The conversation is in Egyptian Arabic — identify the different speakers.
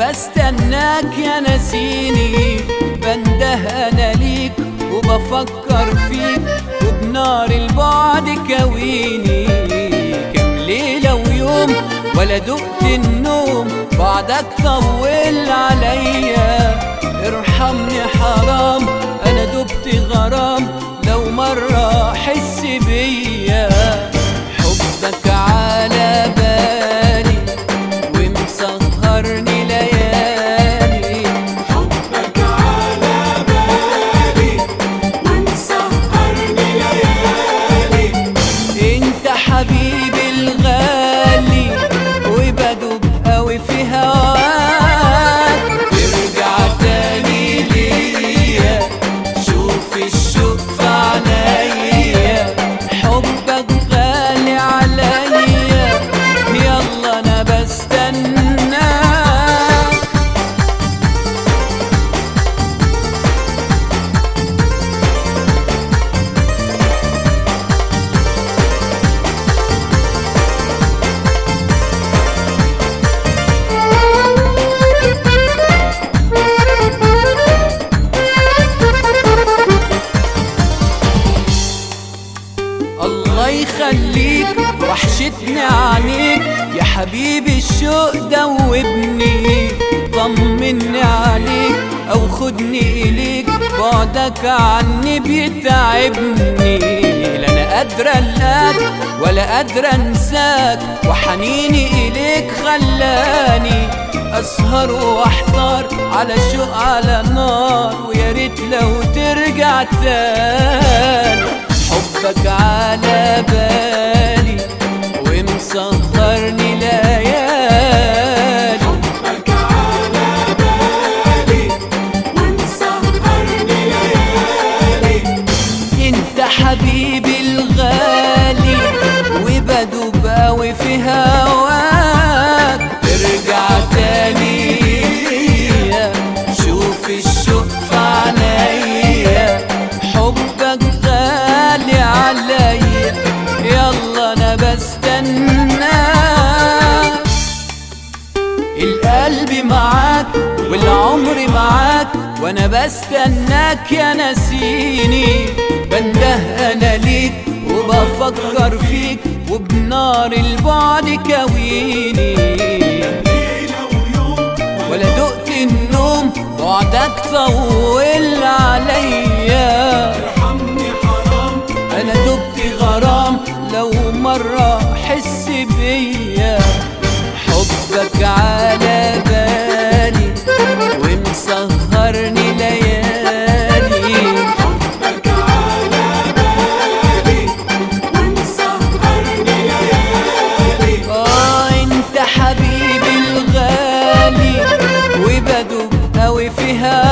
Speaker 1: بستناك يا نسيني بنده انا ليك وبفكر فيك وبنار البعد كويني كم ليلة ويوم ولا دقت النوم بعدك طول عليا ارحمني حرام انا دبت غرام لو مرة حس بيا حبك على بالي ومسهرني ليالي
Speaker 2: حبك على بالي ومسهرني ليالي
Speaker 1: انت حبيبي الغالي وبدوب قوي في هواك ترجع تاني ليا شوف الشوق في عينيا حبك غالي عليا يلا انا بستناك الله يخليك وحشتني عنيك يا حبيبي الشوق دوبني طمني عليك او خدني اليك بعدك عني بيتعبني لا انا قادرة القاك ولا قادرة انساك وحنيني اليك خلاني اسهر واحتار على شوق على نار ويا ريت لو ترجع تاني حبك على بالي ومسهرني ليالي
Speaker 2: حبك على بالي ومسهرني ليالي
Speaker 1: انت حبيبي الغالي وبدوب قوي في هواك ترجع تاني ليا شوف الشوق في عينيا حبك غالي عليا يلا انا بستناك القلب معاك والعمر معاك وانا بستناك يا نسيني بنده انا ليك وبفكر فيك وبنار البعد كويني
Speaker 2: ليلة ويوم
Speaker 1: ولا دقت النوم بعدك طول عليا
Speaker 2: ارحمني حرام
Speaker 1: انا دبت غرام لو مرة حس بيا حبك على بالي ومسهرني ليالي
Speaker 2: حبك على بالي ومسهرني ليالي
Speaker 1: اه انت حبيبي الغالي وبدوب قوي في هواك